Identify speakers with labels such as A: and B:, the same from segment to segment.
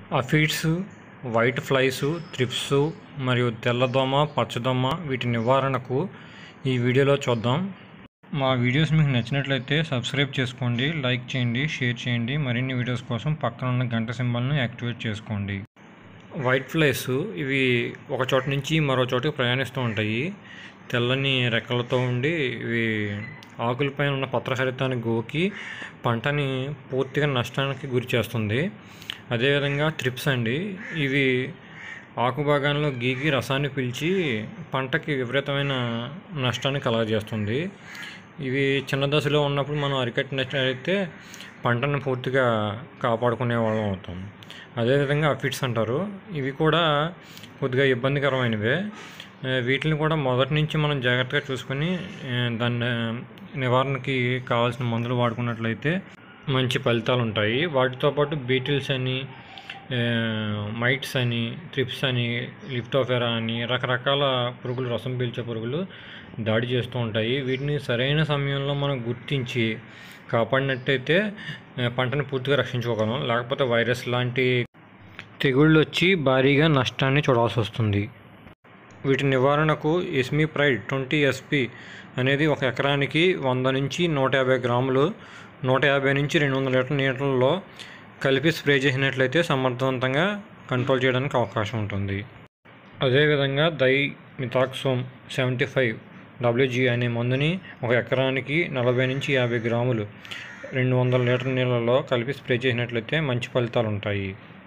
A: aphids white flies thrips మరియు తెల్లదోమ పచ్చదోమ వీటి నివారణకు ఈ వీడియోలో చూద్దాం మా వీడియోస్ మీకు నచ్చినట్లయితే సబ్స్క్రైబ్ చేసుకోండి లైక్ చేయండి షేర్ చేయండి మరిన్ని వీడియోస్ కోసం పక్కన ఉన్న గంట సింబల్ను యాక్టివేట్ చేసుకోండి వైట్ ఫ్లైస్ ఇవి ఒక చోట నుంచి మరో చోటుకి ప్రయాణిస్తూ ఉంటాయి తెల్లని రెక్కలతో ఉండి ఇవి ఆకులపైన ఉన్న పత్రహరితాన్ని గోకి పంటని పూర్తిగా నష్టానికి గురి చేస్తుంది అదేవిధంగా త్రిప్స్ అండి ఇవి ఆకు భాగాల్లో గీకి రసాన్ని పీల్చి పంటకి విపరీతమైన నష్టాన్ని కలగజేస్తుంది ఇవి చిన్న దశలో ఉన్నప్పుడు మనం అరికట్టినట్లయితే పంటను పూర్తిగా కాపాడుకునే వాళ్ళం అవుతాం అదేవిధంగా అఫిడ్స్ అంటారు ఇవి కూడా కొద్దిగా ఇబ్బందికరమైనవే ఆ, వీటిని కూడా మొదటి నుంచి మనం జాగ్రత్తగా చూసుకొని ఆ, దాన్ని నివారణకి కావాల్సిన మందులు వాడుకున్నట్లయితే మంచి ఫలితాలు ఉంటాయి వాటితో పాటు బీటిల్స్ అని ఆ, మైట్స్ అని ట్రిప్స్ అని లిఫ్టోఫెరా అని రకరకాల పురుగులు రసం పీల్చే పురుగులు దాడి చేస్తూ ఉంటాయి వీటిని సరైన సమయంలో మనం గుర్తించి కాపాడినట్టయితే ఆ, పంటను పూర్తిగా రక్షించుకోగలం లేకపోతే వైరస్ లాంటి తెగుళ్ళు వచ్చి భారీగా నష్టాన్ని చూడాల్సి వస్తుంది వీటి నివారణకు ఎస్మీ ప్రైడ్ ట్వంటీ ఎస్పి అనేది ఒక ఎకరానికి వంద నుంచి నూట యాభై గ్రాములు నూట యాభై నుంచి రెండు వందల లీటర్ల నీటిల్లో కలిపి స్ప్రే చేసినట్లయితే సమర్థవంతంగా కంట్రోల్ చేయడానికి అవకాశం ఉంటుంది అదేవిధంగా దై మిథాక్సోమ్ సెవెంటీ ఫైవ్ డబ్ల్యూజీ అనే మందుని ఒక ఎకరానికి నలభై నుంచి యాభై గ్రాములు రెండు వందల లీటర్ల నీళ్ళలో కలిపి స్ప్రే చేసినట్లయితే మంచి ఫలితాలు ఉంటాయి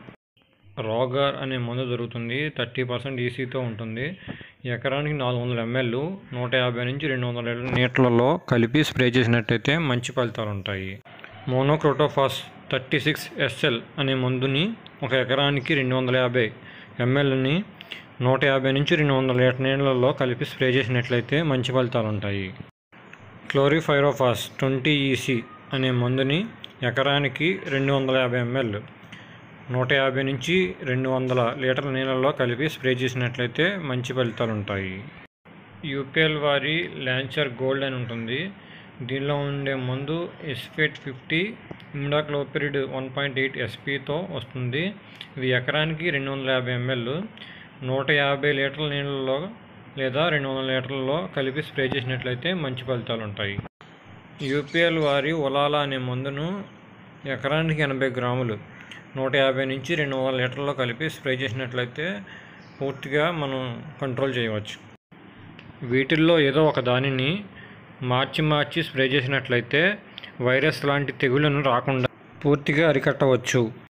A: రోగర్ అనే మందు దొరుకుతుంది థర్టీ పర్సెంట్ ఈసీతో ఉంటుంది ఎకరానికి నాలుగు వందల ఎంఎల్ నూట యాభై నుంచి రెండు వందల లీటర్ల నీటిలలో కలిపి స్ప్రే చేసినట్టయితే మంచి ఫలితాలు ఉంటాయి మోనోక్రోటోఫాస్ థర్టీ సిక్స్ ఎస్ఎల్ అనే మందుని ఒక ఎకరానికి రెండు వందల యాభై ఎంఎల్ని నూట యాభై నుంచి రెండు వందల లీటర్ నీళ్ళలో కలిపి స్ప్రే చేసినట్లయితే మంచి ఫలితాలు ఉంటాయి క్లోరిఫైరోఫాస్ ట్వంటీ ఈసీ అనే మందుని ఎకరానికి రెండు వందల యాభై ఎంఎల్ నూట యాభై నుంచి రెండు వందల లీటర్ల నీళ్ళలో కలిపి స్ప్రే చేసినట్లయితే మంచి ఫలితాలు ఉంటాయి యూపీఎల్ వారి ల్యాంచర్ గోల్డ్ అని ఉంటుంది దీనిలో ఉండే మందు acephate fifty imidacloprid one point eight ఎస్పీతో వస్తుంది ఇది ఎకరానికి రెండు వందల యాభై ఎంఎల్ నూట యాభై లీటర్ల నీళ్ళలో లేదా రెండు వందల లీటర్లలో కలిపి స్ప్రే చేసినట్లయితే మంచి ఫలితాలు ఉంటాయి యూపీఎల్ వారి ఒలాలా అనే మందును ఎకరానికి ఎనభై గ్రాములు నూట యాభై నుంచి రెండు వందల లీటర్లో కలిపి స్ప్రే చేసినట్లయితే పూర్తిగా మనం కంట్రోల్ చేయవచ్చు వీటిల్లో ఏదో ఒక దానిని మార్చి మార్చి స్ప్రే చేసినట్లయితే వైరస్ లాంటి తెగుళ్లను రాకుండా పూర్తిగా అరికట్టవచ్చు